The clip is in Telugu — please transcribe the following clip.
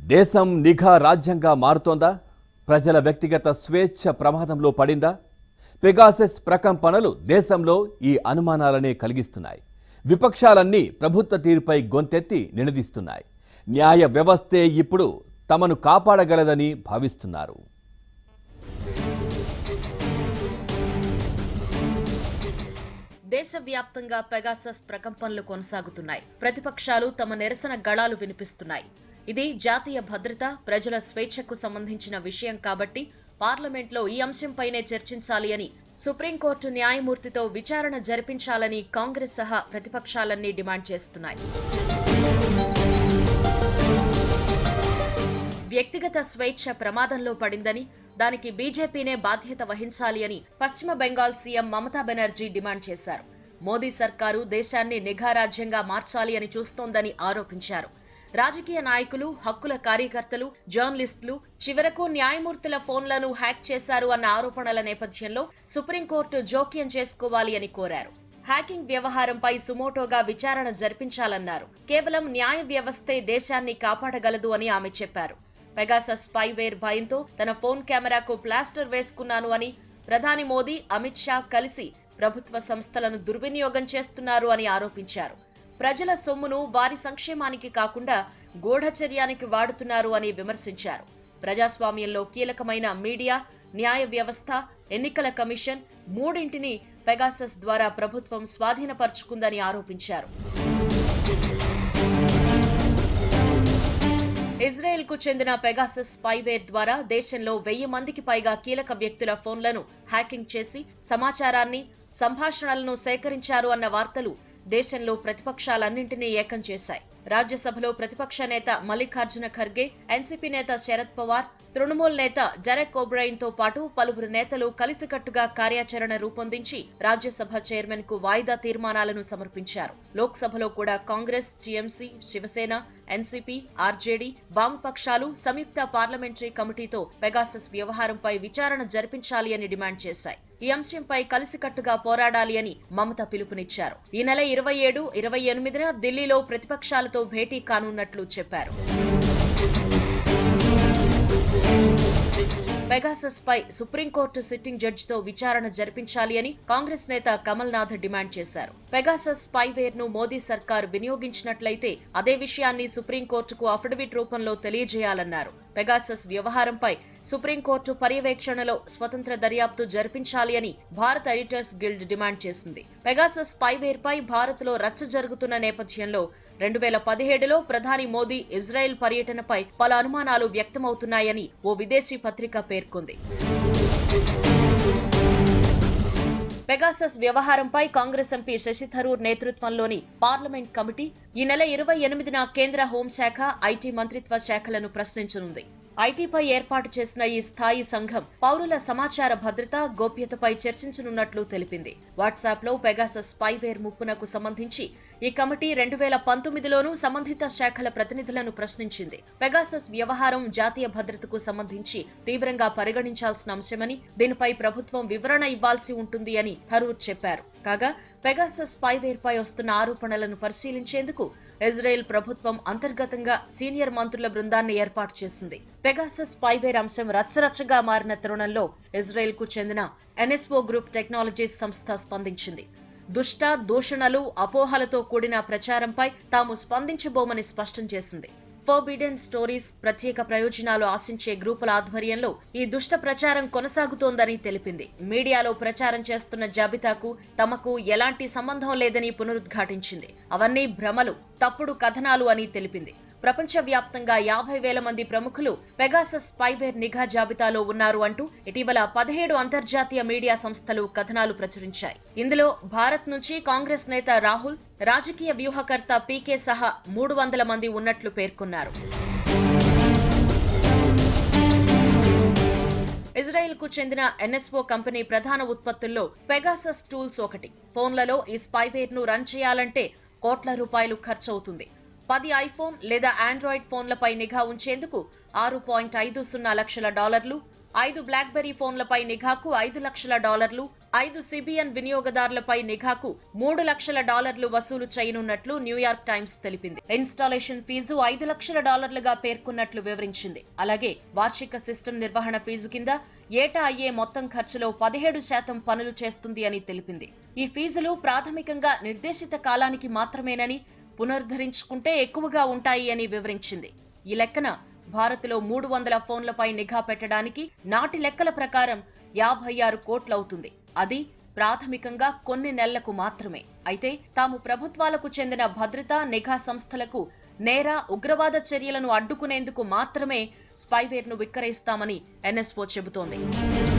దేశం నిఘా రాజ్యంగా మారుతోందా ప్రజల వ్యక్తిగత స్వేచ్ఛ ప్రమాదంలో పడిందా పెగాసెస్ ప్రకంపనలు దేశంలో ఈ అనుమానాలనే కలిగిస్తున్నాయి విపక్షాలన్నీ ప్రభుత్వ తీరుపై గొంతెత్తి నినదిస్తున్నాయి న్యాయ వ్యవస్థే ఇప్పుడు తమను కాపాడగలదని భావిస్తున్నారు దేశవ్యాప్తంగా పెగాసస్ ప్రకంపనలు కొనసాగుతున్నాయి ప్రతిపక్షాలు తమ నిరసన గళాలు వినిపిస్తున్నాయి ఇది జాతీయ భద్రత ప్రజల స్వేచ్ఛకు సంబంధించిన విషయం కాబట్టి పార్లమెంట్లో ఈ అంశంపైనే చర్చించాలి అని సుప్రీంకోర్టు న్యాయమూర్తితో విచారణ జరిపించాలని కాంగ్రెస్ సహా ప్రతిపక్షాలన్నీ డిమాండ్ చేస్తున్నాయి వ్యక్తిగత స్వేచ్ఛ ప్రమాదంలో పడిందని దానికి బీజేపీనే బాధ్యత వహించాలి అని పశ్చిమ బెంగాల్ సీఎం మమతా బెనర్జీ డిమాండ్ చేశారు మోదీ సర్కారు దేశాన్ని నిఘా రాజ్యంగా మార్చాలి అని చూస్తోందని ఆరోపించారు రాజకీయ నాయకులు హక్కుల కార్యకర్తలు జర్నలిస్టులు చివరకు న్యాయమూర్తుల ఫోన్లను హ్యాక్ చేశారు అన్న ఆరోపణల నేపథ్యంలో సుప్రీంకోర్టు జోక్యం చేసుకోవాలి అని కోరారు హ్యాకింగ్ వ్యవహారంపై సుమోటోగా విచారణ జరిపించాలన్నారు కేవలం న్యాయ వ్యవస్థే దేశాన్ని కాపాడగలదు అని ఆమె చెప్పారు పెగాసస్ స్పైవేర్ భయంతో తన ఫోన్ కెమెరాకు ప్లాస్టర్ వేసుకున్నాను అని ప్రధాని మోదీ అమిత్ షా కలిసి ప్రభుత్వ సంస్థలను దుర్వినియోగం చేస్తున్నారు అని ఆరోపించారు ప్రజల సొమ్మును వారి సంక్షేమానికి కాకుండా గూఢచర్యానికి వాడుతున్నారు అని విమర్శించారు ప్రజాస్వామ్యంలో కీలకమైన మీడియా న్యాయ వ్యవస్థ ఎన్నికల కమిషన్ మూడింటిని పెగాసస్ ద్వారా ప్రభుత్వం స్వాధీనపరుచుకుందని ఆరోపించారు ఇజ్రాయెల్ కు చెందిన పెగాసస్ స్పైవేర్ ద్వారా దేశంలో వెయ్యి మందికి పైగా కీలక వ్యక్తుల ఫోన్లను హ్యాకింగ్ చేసి సమాచారాన్ని సంభాషణలను సేకరించారు అన్న వార్తలు దేశంలో ప్రతిపక్షాలన్నింటినీ ఏకం చేశాయి రాజ్యసభలో ప్రతిపక్ష నేత మల్లికార్జున ఖర్గే ఎన్సీపీ నేత శరద్ పవార్ తృణమూల్ నేత జరెక్ ఓబ్రైన్ తో పాటు పలువురు నేతలు కలిసికట్టుగా కార్యాచరణ రూపొందించి రాజ్యసభ చైర్మన్ కు వాయిదా తీర్మానాలను సమర్పించారు లోక్సభలో కూడా Congress TMC Shiv Sena NCP RJD వామపక్షాలు సంయుక్త పార్లమెంటరీ కమిటీతో పెగాసస్ వ్యవహారంపై విచారణ జరిపించాలి అని డిమాండ్ చేశాయి ఈ అంశంపై కలిసికట్టుగా పోరాడాలి అని మమత పిలుపునిచ్చారు ఈ నెల ఇరవై ఏడు ఇరవై ఎనిమిదిన ఢిల్లీలో ప్రతిపక్షాలతో భేటీ కానున్నట్లు చెప్పారు పెగాసస్ పై సుప్రీంకోర్టు సిట్టింగ్ జడ్జితో విచారణ జరిపించాలి అని కాంగ్రెస్ నేత కమల్ నాథ్ డిమాండ్ చేశారు పెగాసస్ స్పైవేర్ ను మోదీ సర్కార్ వినియోగించినట్లయితే అదే విషయాన్ని సుప్రీంకోర్టుకు అఫిడవిట్ రూపంలో తెలియజేయాలన్నారు పెగాసస్ వ్యవహారంపై సుప్రీంకోర్టు పర్యవేక్షణలో స్వతంత్ర దర్యాప్తు జరిపించాలి అని భారత్ ఎడిటర్స్ గిల్డ్ డిమాండ్ చేసింది పెగాసస్ స్పైవేర్ పై భారత్ లో రచ్చ జరుగుతున్న నేపథ్యంలో రెండు వేల పదిహేడులో ప్రధాని మోదీ ఇజ్రాయెల్ పర్యటనపై పలు అనుమానాలు వ్యక్తమవుతున్నాయని ఓ విదేశీ పత్రిక పేర్కొంది పెగాసస్ వ్యవహారంపై కాంగ్రెస్ ఎంపీ శశి థరూర్ నేతృత్వంలోని పార్లమెంట్ కమిటీ ఈ నెల ఇరవై ఎనిమిదిన కేంద్ర హోంశాఖ ఐటీ మంత్రిత్వ శాఖలను ప్రశ్నించనుంది ఐటీపై ఏర్పాటు చేసిన ఈ స్థాయి సంఘం పౌరుల సమాచార భద్రత గోప్యతపై చర్చించనున్నట్లు తెలిపింది వాట్సాప్ లో పెగాసస్ స్పైవేర్ ముప్పునకు సంబంధించి ఈ కమిటీ రెండు వేల పంతొమ్మిదిలోనూ సంబంధిత శాఖల ప్రతినిధులను ప్రశ్నించింది పెగాసస్ వ్యవహారం జాతీయ భద్రతకు సంబంధించి తీవ్రంగా పరిగణించాల్సిన అంశమని దీనిపై ప్రభుత్వం వివరణ ఇవ్వాల్సి ఉంటుంది అని థరూర్ చెప్పారు కాగా పెగాసస్ స్పైవేర్ పై వస్తున్న ఆరోపణలను పరిశీలించేందుకు ఇజ్రాయెల్ ప్రభుత్వం అంతర్గతంగా సీనియర్ మంత్రుల బృందాన్ని ఏర్పాటు చేసింది పెగాసస్ స్పైవేర్ అంశం రచ్చరచ్చగా మారిన తరుణంలో ఇజ్రాయెల్ కు చెందిన ఎన్ఎస్ఓ గ్రూప్ టెక్నాలజీస్ సంస్థ స్పందించింది దుష్ట దూషణలు అపోహలతో కూడిన ప్రచారంపై తాము స్పందించబోమని స్పష్టం చేసింది ఫోర్బిడెన్ స్టోరీస్ ప్రత్యేక ప్రయోజనాలు ఆశించే గ్రూపుల ఆధ్వర్యంలో ఈ దుష్ట ప్రచారం కొనసాగుతోందని తెలిపింది మీడియాలో ప్రచారం చేస్తున్న జాబితాకు తమకు ఎలాంటి సంబంధం లేదని పునరుద్ఘాటించింది అవన్నీ భ్రమలు తప్పుడు కథనాలు అని తెలిపింది ప్రపంచవ్యాప్తంగా యాభై వేల మంది ప్రముఖులు పెగాసస్ స్పైవేర్ నిఘా జాబితాలో ఉన్నారు అంటూ ఇటీవల పదిహేడు అంతర్జాతీయ మీడియా సంస్థలు కథనాలు ప్రచురించాయి ఇందులో భారత్ నుంచి కాంగ్రెస్ నేత రాహుల్ రాజకీయ వ్యూహకర్త పీకే సహా మూడు వందల మంది ఉన్నట్లు పేర్కొన్నారు ఇజ్రాయెల్ కు చెందిన ఎన్ఎస్ఓ కంపెనీ ప్రధాన ఉత్పత్తుల్లో పెగాసస్ టూల్స్ ఒకటి ఫోన్లలో ఈ స్పైవేర్ ను రన్ చేయాలంటే కోట్ల రూపాయలు ఖర్చవుతుంది పది ఐఫోన్ లేదా ఆండ్రాయిడ్ ఫోన్లపై నిఘా ఉంచేందుకు ఆరు పాయింట్ ఐదు సున్నా లక్షల డాలర్లు ఐదు బ్లాక్బెర్రీ ఫోన్లపై నిఘాకు ఐదు లక్షల డాలర్లు ఐదు సిబిఎన్ వినియోగదారులపై నిఘాకు మూడు లక్షల డాలర్లు వసూలు చేయనున్నట్లు న్యూయార్క్ టైమ్స్ తెలిపింది ఇన్స్టాలేషన్ ఫీజు ఐదు లక్షల డాలర్లుగా పేర్కొన్నట్లు వివరించింది అలాగే వార్షిక సిస్టమ్ నిర్వహణ ఫీజు కింద ఏటా అయ్యే మొత్తం ఖర్చులో పదిహేడు శాతం పనులు చేస్తుంది అని తెలిపింది ఈ ఫీజులు ప్రాథమికంగా నిర్దేశిత కాలానికి మాత్రమేనని పునరుద్ధరించుకుంటే ఎక్కువగా ఉంటాయి అని వివరించింది ఈ లెక్కన భారత్లో మూడు వందల ఫోన్లపై నిఘా పెట్టడానికి నాటి లెక్కల ప్రకారం యాభై ఆరు కోట్లవుతుంది అది ప్రాథమికంగా కొన్ని నెలలకు మాత్రమే అయితే తాము ప్రభుత్వాలకు చెందిన భద్రతా నిఘా సంస్థలకు నేర ఉగ్రవాద చర్యలను అడ్డుకునేందుకు మాత్రమే స్పైవేర్ ను విక్రయిస్తామని ఎన్ఎస్ఓ చెబుతోంది